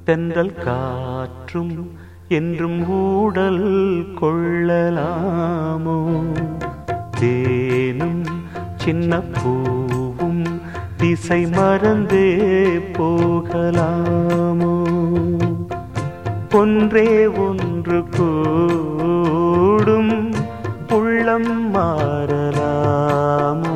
தென்றல் காற்றும் என்றும் ஊடல் கொள்ளலாமோ தேனும் சின்ன பூவும் திசை மறந்தே போகலாமோ ஒன்றே ஒன்று கூடும் உள்ளம் மாறலாமோ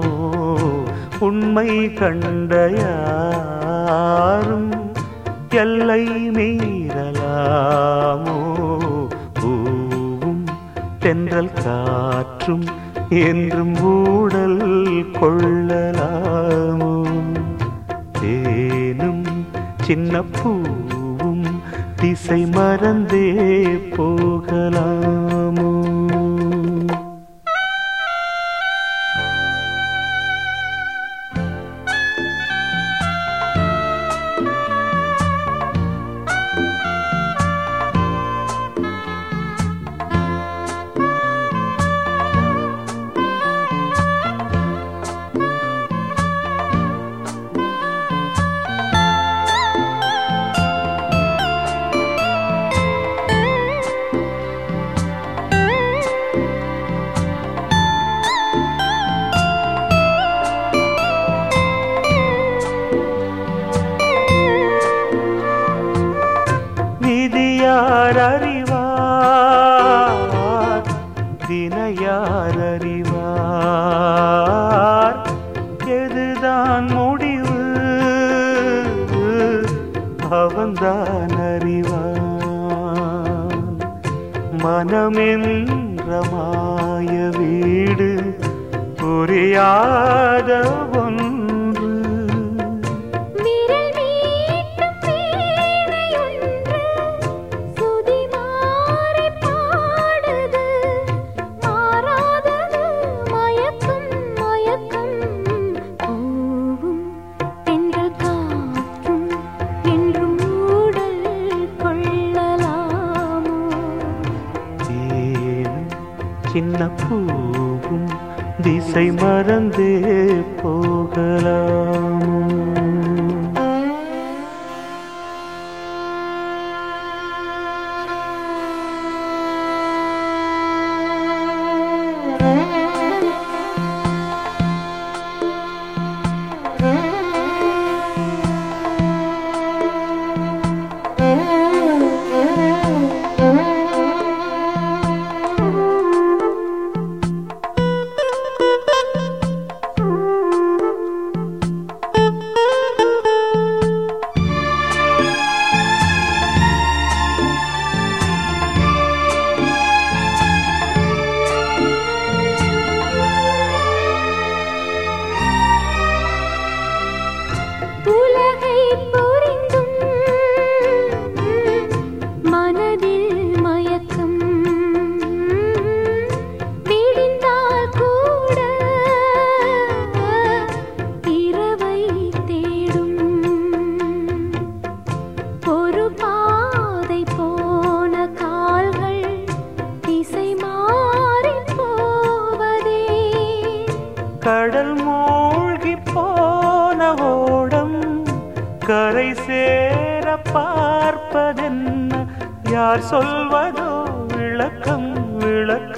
உண்மை கண்ட யாரும் எல்லை மீறலாமோ பூவும் தென்றல் காற்றும் என்றும் ஊடல் கொள்ளலாமோ தேனும் சின்ன பூவும் திசை மறந்தே போகலாமோ விதியார் அறிவார் தினையார் அறிவார் எதுதான் முடிவு அவன்தான் அறிவான் மனமென்ற மாய வீடு புரியாத ஒன்று விரல் மீட்டும் வீணையொன்று சுதிமாறி பாடுது மாறாதது மயக்கம் மயக்கம் பூவும் தென்றல் காற்றும் என்றும் ஊடல் கொள்ளலாமோ தேனும் சின்ன பூவும் திசை மறந்தே போகலாமோ உலகை புரிந்தும் மனதில் மயக்கம் விடிந்தால் கூட இரவை தேடும் ஒரு பாதை போன கால்கள் திசை மாறி போவதே கடல் மூழ்கி போன ஓடம் கரை சேர பார்ப்பதென்ன யார் சொல்வதோ விளக்கம் விளக்கம்